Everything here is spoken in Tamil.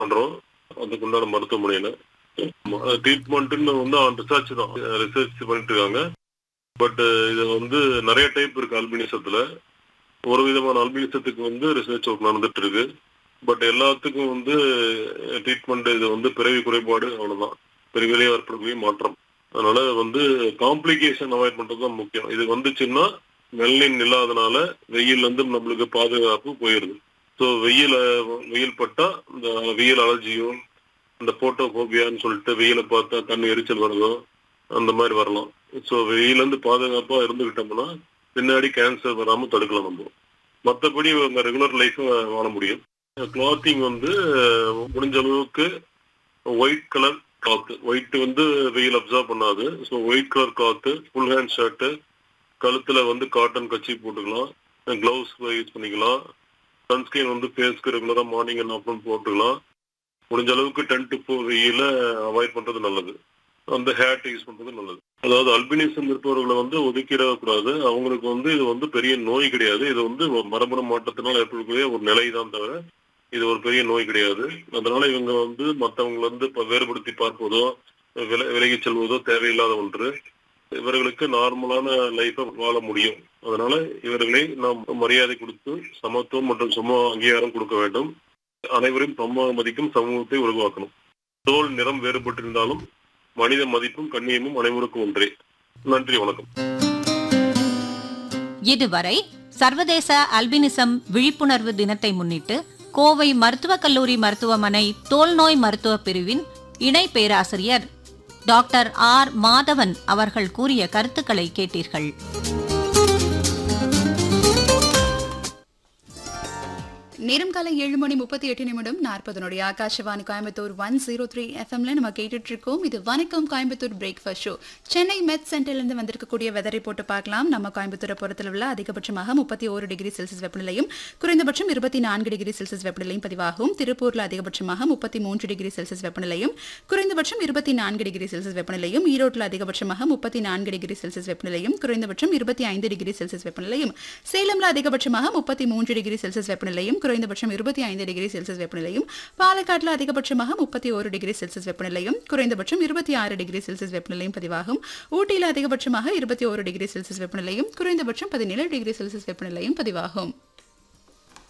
பண்றோம் அதுக்குண்டான மருத்துவமனையில ட்ரீட்மெண்ட்னு வந்து ஆன் ரிசர்ச் தான் ரிசர்ச் பண்ணிட்டு இருக்காங்க பட் இது வந்து நிறைய டைப் இருக்கு அல்பினிசத்துல ஒரு விதமான அல்பினிசத்துக்கு வந்து ரிசர்ச் ஒர்க் நடந்துட்டு இருக்கு பட் எல்லாத்துக்கும் வந்து ட்ரீட்மெண்ட் இது வந்து பிறவி குறைபாடு அவ்வளவுதான் பிறவிலே ஏற்படக்கூடிய மாற்றம் அதனால வந்து காம்ப்ளிகேஷன் அவாய்ட் பண்றது தான் முக்கியம் இது வந்துச்சுன்னா மெல்லின் இல்லாதனால வெயில் வந்து நம்மளுக்கு பாதுகாப்பு போயிருது ஸோ வெயில் வெயில் பட்டா இந்த வெயில் அலர்ஜியோ இந்த போட்டோபோபியான்னு சொல்லிட்டு வெயிலை பார்த்தா கண் எரிச்சல் வருதோ அந்த மாதிரி வரலாம் ஸோ வெயிலேருந்து பாதுகாப்பா இருந்துகிட்டோம்னா பின்னாடி கேன்சர் வராம தடுக்கலாம் நம்ம மற்றபடி உங்க ரெகுலர் லைஃப் வாழ முடியும் கிளாத்திங் வந்து முடிஞ்ச அளவுக்கு ஒயிட் கலர் கிளாத் ஒயிட் வந்து வெயில் அப்சர்வ் பண்ணாது so white colour cloth full hand shirt கழுத்துல வந்து காட்டன் கச்சி போட்டுக்கலாம் கிளவுஸ் யூஸ் பண்ணிக்கலாம் சன்ஸ்கிரீன் வந்து ஃபேஸ்க்கு ரெகுலரா மார்னிங் அண்ட் ஆஃப்டர்நூன் போட்டுக்கலாம் முடிஞ்ச அளவுக்கு டென் டு ஃபோர் வெயில அவாய்ட் பண்றது நல்லது அந்த ஹேட் யூஸ் பண்றது நல்லது அதாவது அல்பினிசம் இருப்பவர்களை வந்து ஒதுக்கிடக்கூடாது அவங்களுக்கு வந்து இது வந்து பெரிய நோய் கிடையாது இது வந்து மரபணு மாற்றத்தினால் ஏற்படக்கூடிய ஒரு நிலை தான் தவிர இது ஒரு பெரிய நோய் கிடையாது அதனால இவங்க வந்து மற்றவங்களை வந்து இப்ப வேறுபடுத்தி பார்ப்பதோ வில விலகி செல்வதோ தேவையில்லாத ஒன்று இவர்களுக்கு நார்மலான லைஃபை வாழ முடியும் அதனால இவர்களை நாம் மரியாதை கொடுத்து சமத்துவம் மற்றும் சம அங்கீகாரம் கொடுக்க வேண்டும் அனைவரையும் சம மதிக்கும் சமூகத்தை உருவாக்கணும் தோல் நிறம் வேறுபட்டிருந்தாலும் மனித மதிப்பும் கண்ணியமும் அனைவருக்கும் ஒன்றே நன்றி வணக்கம் இதுவரை சர்வதேச அல்பினிசம் விழிப்புணர்வு தினத்தை முன்னிட்டு கோவை மருத்துவக் கல்லூரி மருத்துவமனை தோல்நோய் மருத்துவ பிரிவின் இணை பேராசிரியர் டாக்டர் ஆர் மாதவன் அவர்கள் கூறிய கருத்துக்களை கேட்டீர்கள் நேரம் காலை ஏழு மணி முப்பத்தி எட்டு நிமிடம் நாற்பது நொடி Akashvani Coimbatore one zero three எஃப்எம்ல நம்ம கேட்டுட்டு இருக்கோம் இது வணக்கம் கோயம்புத்தூர் பிரேக்ஃபாஸ்ட் ஷோ சென்னை மெட் சென்டர்லேருந்து வந்திருக்கக்கூடிய வெதரை போட்டு பார்க்கலாம் நம்ம கோயம்புத்தூரை பொறுத்தளவில் அதிகபட்சமாக முப்பத்தி ஒரு டிகிரி செல்சியஸ் வெப்பநிலையும் குறைந்தபட்சம் இருபத்தி நான்கு டிகிரி செல்சியஸ் வெப்பநிலையும் பதிவாகும் திருப்பூர்ல அதிகபட்சமாக முப்பத்தி மூன்று டிகிரி செல்சியஸ் வெப்பநிலையும் குறைந்தபட்சம் இருபத்தி நான்கு டிகிரி செல்சியஸ் வெப்பநிலையும் ஈரோட்டில் அதிகபட்சமாக முப்பத்தி நான்கு டிகிரி செல்சியஸ் வெப்பநிலையும் குறைந்தபட்சம் இருபத்தி ஐந்து டிகிரி செல்சியஸ் வெப்பநிலையும் சேலம்ல அதிகபட்சமாக முப்பத்தி மூன்று டிகிரி செல்சியஸ் வெப்பநிலையும் குறைந்தபட்சம் இருபத்தி ஐந்து டிகிரி செல்சியஸ் வெப்பநிலையும் பாலக்காட்டில் அதிகபட்சமாக முப்பத்தி ஒரு டிகிரி செல்சியஸ் வெப்பநிலையும் குறைந்தபட்சம் இருபத்தி ஆறு டிகிரி செல்சியஸ் வெப்பநிலையும் பதிவாகும் ஊட்டியில் அதிகபட்சமாக இருபத்தி ஒரு டிகிரி செல்சியஸ் வெப்பநிலையும் குறைந்தபட்சம் பதினேழு டிகிரி செல்சியஸ் வெப்பநிலையும் பதிவாகும்